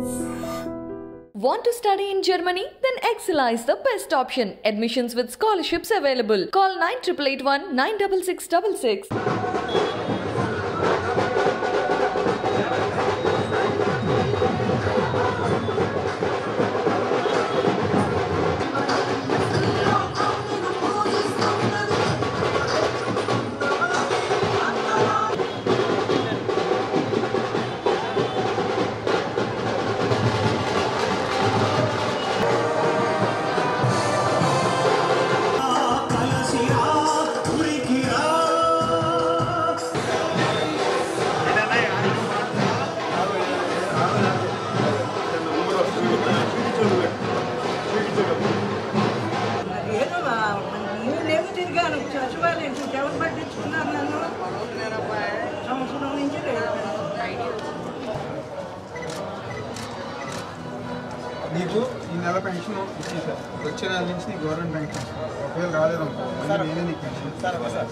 Want to study in Germany? Then Excella is the best option. Admissions with scholarships available. Call 9881 96666. కలసిరా ఉరికిరా ఏదో నేను తిరిగాను సచివాలయం చుట్టూ ఎవరు పట్టించుకున్నారు నన్ను సంవత్సరం నుంచి లేదు నీకు ఈ నెల పెన్షన్ ఇచ్చేసారు వచ్చే నెల నుంచి నీకు గవర్నమెంట్ పెన్షన్ ఒకవేళ రాలేదనుకో మళ్ళీ నేనే నీకు పెన్షన్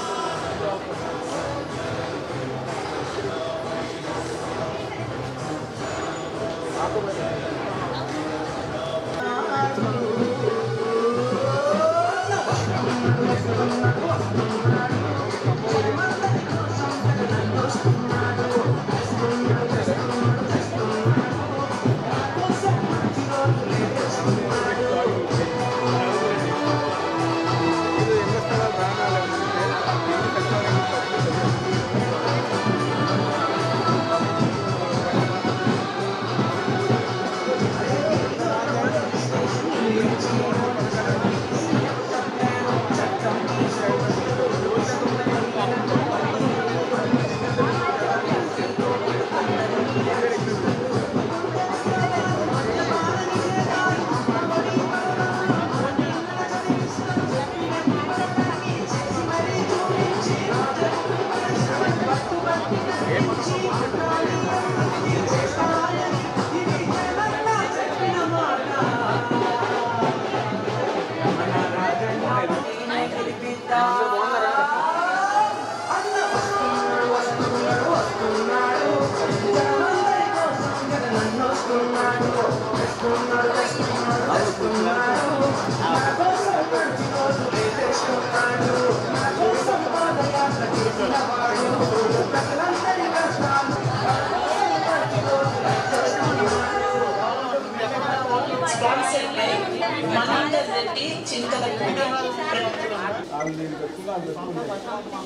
మహేందర్ రెడ్డి చింతలపూడి వాళ్ళు నేను పెట్టుకున్నా వాళ్ళు పెట్టుకున్నా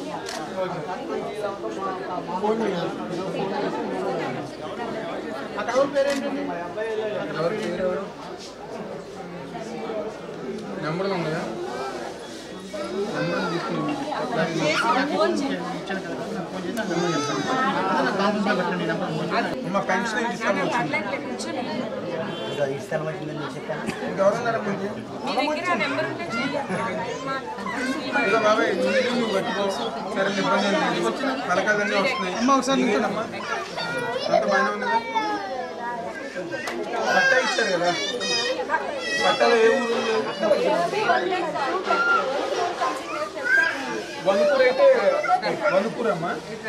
ఫోన్ చేయాలి అక్కడ ఎవరి పేరేంటండి ఎవరి పేరు ఎవరు నెంబర్లు ఉన్నాయా నెంబర్లు తీసుకుని మా పెన్షన్ ఇస్తాను వచ్చింది ఇంకెవరున్నారా కొంచెం ఇదిగో బాబాయ్ నువ్వు ఇల్లు నువ్వు కట్టుకో సరే ఇబ్బంది ఏం లేదు పథకాలన్నీ వస్తున్నాయి అమ్మ ఒకసారి అమ్మా అంత బాగానే ఉంది కదా పట్ట ఇచ్చారు కదా పట్టలో ఏ ఊరు ఉంది? వణుకూరు అయితే వణుకూరు అమ్మా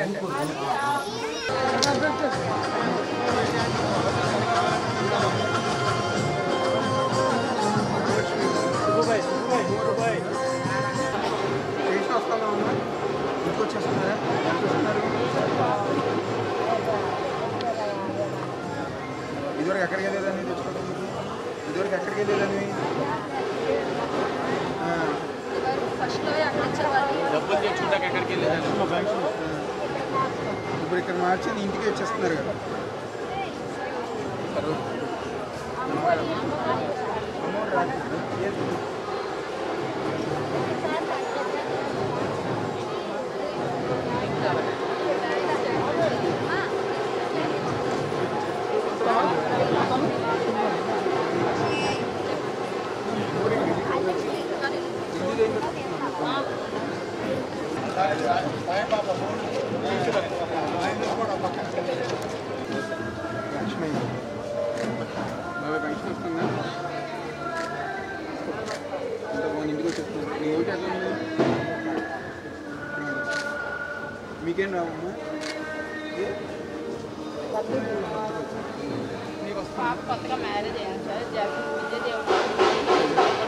చేసి వస్తాను అమ్మా ఇంటికి వచ్చేస్తున్నారా ఎంత వస్తున్నారు ఇదివరకు ఎక్కడికి వెళ్ళేదాన్ని తెచ్చుకోవడం ఇదివరకు ఎక్కడికి వెళ్ళేదాన్ని ఆ. ఇప్పుడు ఇక్కడ మార్చి నీ ఇంటికి వచ్చేస్తున్నారు కదా అమౌంట్ రాదు. ఏది? లక్ష్మి బాబాయ్ పెన్షన్ వస్తుందా ఇంత బాగుంది ఇంటికి వచ్చేస్తుంది నీ ఓటు ఎట్లా ఉంది మీకేం రావమ్మా ఏ? నీకు వస్తుందా పాప కొత్తగా మ్యారేజ్ అయ్యాను సార్ జగన్ విజయదేవ్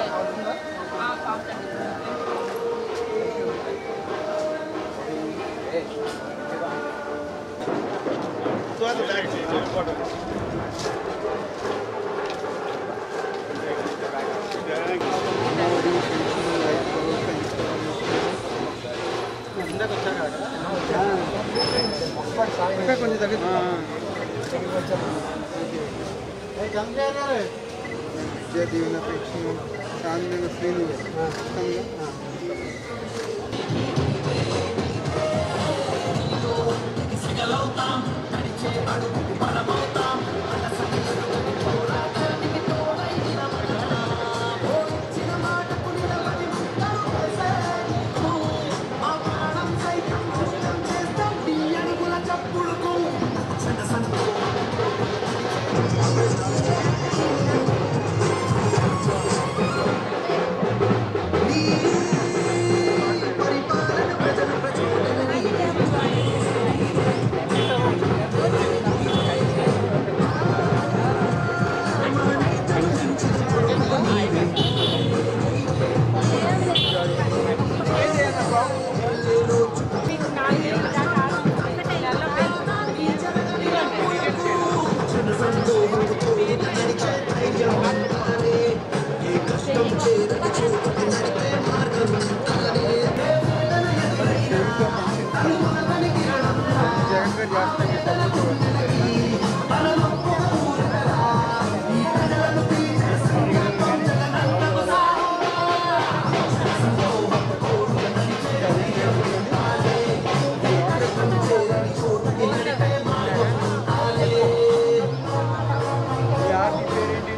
ఇంకా కొంచెం దగ్గర విద్యా దీవెన పెన్షన్ సాధారణ శ్రేణి జగన్ గారు చేస్తాను ఈ ఆర్మీ పేరేంటి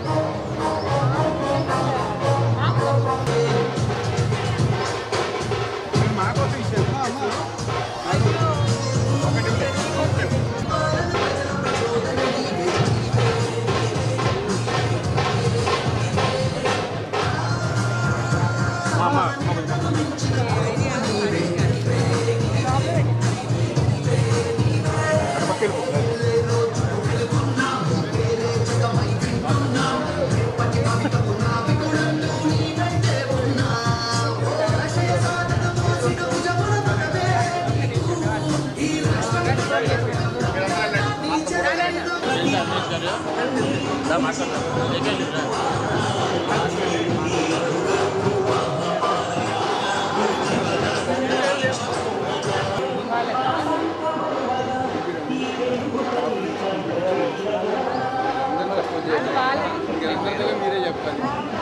మీరు మా కోసం ఇచ్చారు అమ్మా అందరిలో మీరే చెప్పాలి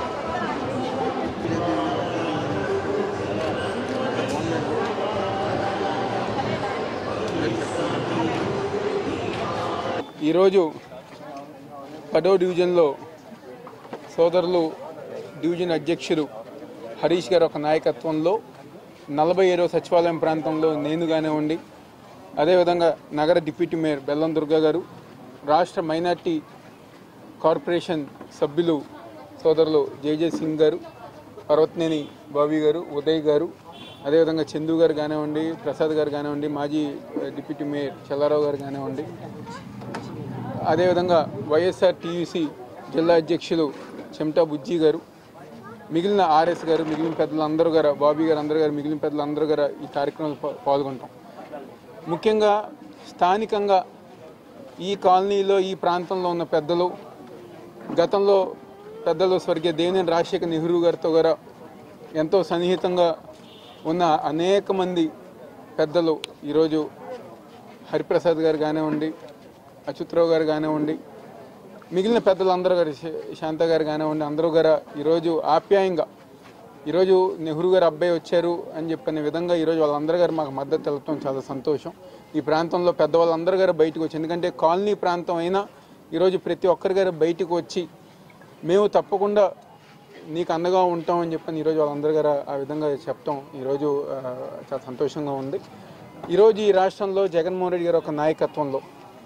ఈరోజు పదో డివిజన్లో సోదరులు డివిజన్ అధ్యక్షుడు హరీష్ గారు ఒక నాయకత్వంలో నలభై ఏడవ సచివాలయం ప్రాంతంలో నేను కానివ్వండి అదేవిధంగా నగర డిప్యూటీ మేయర్ బెల్లం దుర్గా గారు రాష్ట్ర మైనార్టీ కార్పొరేషన్ సభ్యులు సోదరులు జేజే సింగ్ గారు పర్వతనేని బాబీ గారు ఉదయ్ గారు అదేవిధంగా చందు గారు కానివ్వండి ప్రసాద్ గారు కానివ్వండి మాజీ డిప్యూటీ మేయర్ చల్లారావు గారు కానివ్వండి అదేవిధంగా వైఎస్ఆర్ టీయూసీ జిల్లా అధ్యక్షులు చెమటా బుజ్జి గారు మిగిలిన ఆర్ఎస్ గారు మిగిలిన పెద్దలందరూ గారు బాబీ గారు అందరూ గారు మిగిలిన పెద్దలందరూ గారు ఈ కార్యక్రమంలో పా- పాల్గొంటాం ముఖ్యంగా స్థానికంగా ఈ కాలనీలో ఈ ప్రాంతంలో ఉన్న పెద్దలు గతంలో పెద్దలు స్వర్గీయ దేవినేని రాజశేఖర్ నెహ్రూ గారితో గారు ఎంతో సన్నిహితంగా ఉన్న అనేక మంది పెద్దలు ఈరోజు హరిప్రసాద్ గారు కానివ్వండి అచ్యుతరావు గారు కానివ్వండి మిగిలిన పెద్దలందరూ గారు శా- శాంత గారు కానివ్వండి అందరూ గారు ఈరోజు ఆప్యాయంగా ఈరోజు నెహ్రూ గారు అబ్బాయి వచ్చారు అని చెప్పిన విధంగా ఈరోజు వాళ్ళందరూ గారు మాకు మద్దతు తెలపడం చాలా సంతోషం ఈ ప్రాంతంలో పెద్దవాళ్ళందరూ గారు బయటకు వచ్చి ఎందుకంటే కాలనీ ప్రాంతం అయినా ఈరోజు ప్రతి ఒక్కరి గారు బయటకు వచ్చి మేము తప్పకుండా నీకు అండగా ఉంటాం అని చెప్పని ఈరోజు వాళ్ళందరూ గారు ఆ విధంగా చెప్పడం ఈరోజు ఆ, చాలా సంతోషంగా ఉంది ఈరోజు ఈ రాష్ట్రంలో జగన్మోహన్ రెడ్డి గారు ఒక నాయకత్వంలో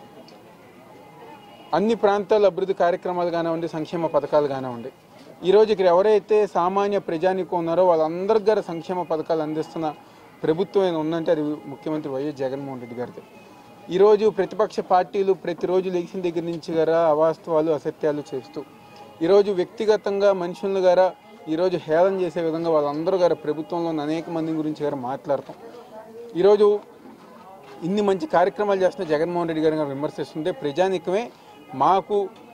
అన్ని ప్రాంతాల అభివృద్ధి కార్యక్రమాలు కానివ్వండి సంక్షేమ పథకాలు కానివ్వండి ఈరోజు ఇక్కడ ఎవరైతే సామాన్య ప్రజానికం ఉన్నారో వాళ్ళందరి గారు సంక్షేమ పథకాలు అందిస్తున్న ప్రభుత్వం ఏమైనా ఉందంటే అది ముఖ్యమంత్రి వైఎస్ జగన్మోహన్ రెడ్డి గారిది ఈరోజు ప్రతిపక్ష పార్టీలు ప్రతిరోజు లేచిన దగ్గర నుంచి గారా అవాస్తవాలు అసత్యాలు చేస్తూ ఈరోజు వ్యక్తిగతంగా మనుషులను గారా ఈరోజు హేళన చేసే విధంగా వాళ్ళందరూ గారా ప్రభుత్వంలో ఉన్న అనేక మంది గురించి గారా మాట్లాడతాం ఈరోజు ఇన్ని మంచి కార్యక్రమాలు చేస్తున్న జగన్మోహన్ రెడ్డి గారిని విమర్శిస్తుంటే ప్రజానికమే మాకు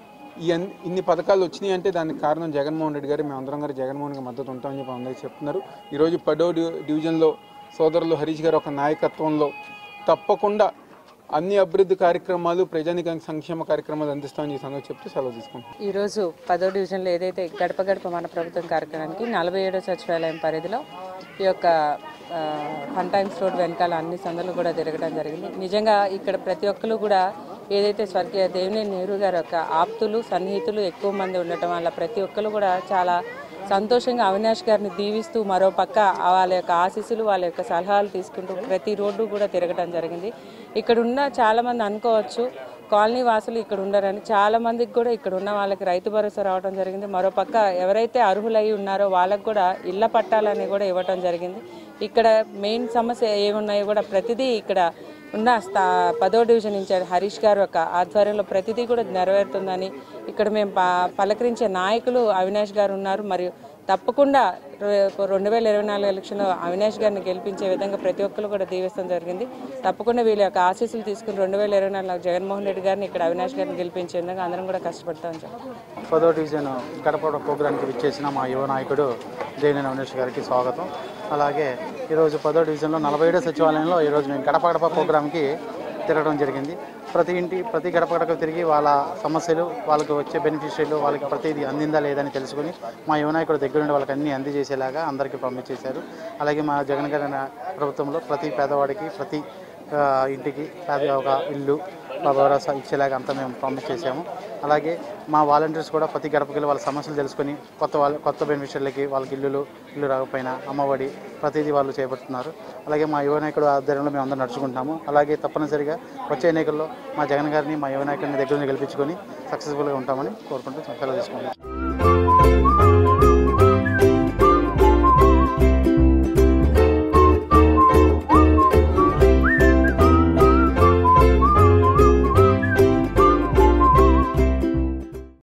ఈ అన్- ఇన్ని పథకాలు వచ్చినాయి అంటే దానికి కారణం జగన్మోహన్ రెడ్డి గారు మేమందరం గారు జగన్మోహన్ గారికి మద్దతు ఉంటామని చెప్పి అందరికీ చెప్తున్నారు ఈరోజు పడో డి- డివిజన్లో సోదరులు హరీష్ గారు ఒక నాయకత్వంలో తప్పకుండా అన్ని అభివృద్ధి కార్యక్రమాలు ప్రజానికానికి సంక్షేమ కార్యక్రమాలు అందిస్తామని ఈ సంగతి చెప్తూ సెలవు తీసుకుంటాం ఈరోజు పదో డివిజన్లో ఏదైతే గడప గడప మన ప్రభుత్వం కార్యక్రమానికి నలభై ఏడో సచివాలయం పరిధిలో ఈ యొక్క ఆ, ఫన్ టైమ్స్ రోడ్ వెనకాల అన్ని సందులు కూడా తిరగడం జరిగింది నిజంగా ఇక్కడ ప్రతి ఒక్కరు కూడా ఏదైతే స్వర్గీయ దేవినేని నెహ్రూ గారి యొక్క ఆప్తులు సన్నిహితులు ఎక్కువ మంది ఉండటం వల్ల ప్రతి ఒక్కరు కూడా చాలా సంతోషంగా అవినాష్ గారిని దీవిస్తూ మరో పక్క వాళ్ళ యొక్క ఆశీస్సులు వాళ్ళ యొక్క సలహాలు తీసుకుంటూ ప్రతి రోడ్డు కూడా తిరగడం జరిగింది ఇక్కడ ఉన్న చాలామంది అనుకోవచ్చు కాలనీ వాసులు ఇక్కడ ఉండరని చాలా మందికి కూడా ఇక్కడ ఉన్న వాళ్ళకి రైతు భరోసా రావడం జరిగింది మరోపక్క ఎవరైతే అర్హులై ఉన్నారో వాళ్ళకు కూడా ఇళ్ల పట్టాలని కూడా ఇవ్వటం జరిగింది ఇక్కడ మెయిన్ సమస్య ఏమున్నాయో కూడా ప్రతిదీ ఇక్కడ ఉన్న స్థా పదో డివిజన్ ఇన్ఛార్జ్ హరీష్ గారు యొక్క ఆధ్వర్యంలో ప్రతిదీ కూడా నెరవేరుతుందని ఇక్కడ మేము ప- పలకరించే నాయకులు అవినాష్ గారు ఉన్నారు మరియు తప్పకుండా రె- రెండు వేల ఇరవై నాలుగు ఎలక్షన్లో అవినాష్ గారిని గెలిపించే విధంగా ప్రతి ఒక్కరు కూడా దీవిస్తాం జరిగింది తప్పకుండా వీళ్ళ యొక్క ఆశీస్సులు తీసుకుని రెండు వేల ఇరవై నాలుగు జగన్మోహన్ రెడ్డి గారిని ఇక్కడ అవినాష్ గారిని గెలిపించే విధంగా అందరం కూడా కష్టపడతామని చెప్పారు పదో డివిజన్ గడప ప్రోగ్రాంకి విచ్చేసిన మా యువ నాయకుడు దేవినేని అవినేష్ గారికి స్వాగతం అలాగే ఈరోజు పదో డివిజన్లో నలభై ఏడో సచివాలయంలో ఈరోజు మేము గడప గడప ప్రోగ్రాంకి తిరగడం జరిగింది ప్రతి ఇంటి ప్రతి గడప గడప తిరిగి వాళ్ళ సమస్యలు వాళ్ళకి వచ్చే బెనిఫిషరీలు వాళ్ళకి ప్రతిదీ అందిందా లేదని తెలుసుకుని మా యువ నాయకుడు దగ్గర నుండి వాళ్ళకి అన్ని అందజేసేలాగా అందరికీ పంపించేశారు అలాగే మా జగన్ గారి నా ప్రభుత్వంలో ప్రతి పేదవాడికి ప్రతి ఆ, ఇంటికి పేద ఒక ఇల్లు భరోసా ఇచ్చేలాగా అంతా మేము ప్రామిస్ చేసాము అలాగే మా వాలంటీర్స్ కూడా ప్రతి గడపకి వాళ్ళ సమస్యలు తెలుసుకొని కొత్త వాళ్ళ కొత్త బెనిఫిషరీలకి వాళ్ళకి ఇల్లులు ఇల్లు రాకపోయినా అమ్మఒడి ప్రతిదీ వాళ్ళు చేపడుతున్నారు అలాగే మా యువ నాయకుడు ఆధ్వర్యంలో మేము అందరం నడుచుకుంటాము అలాగే తప్పనిసరిగా వచ్చే ఎన్నికల్లో మా జగన్ గారిని మా యువ నాయకుడిని దగ్గర నుంచి గెలిపించుకొని సక్సెస్ఫుల్గా ఉంటామని కోరుకుంటూ సెలవు తీసుకుంటాం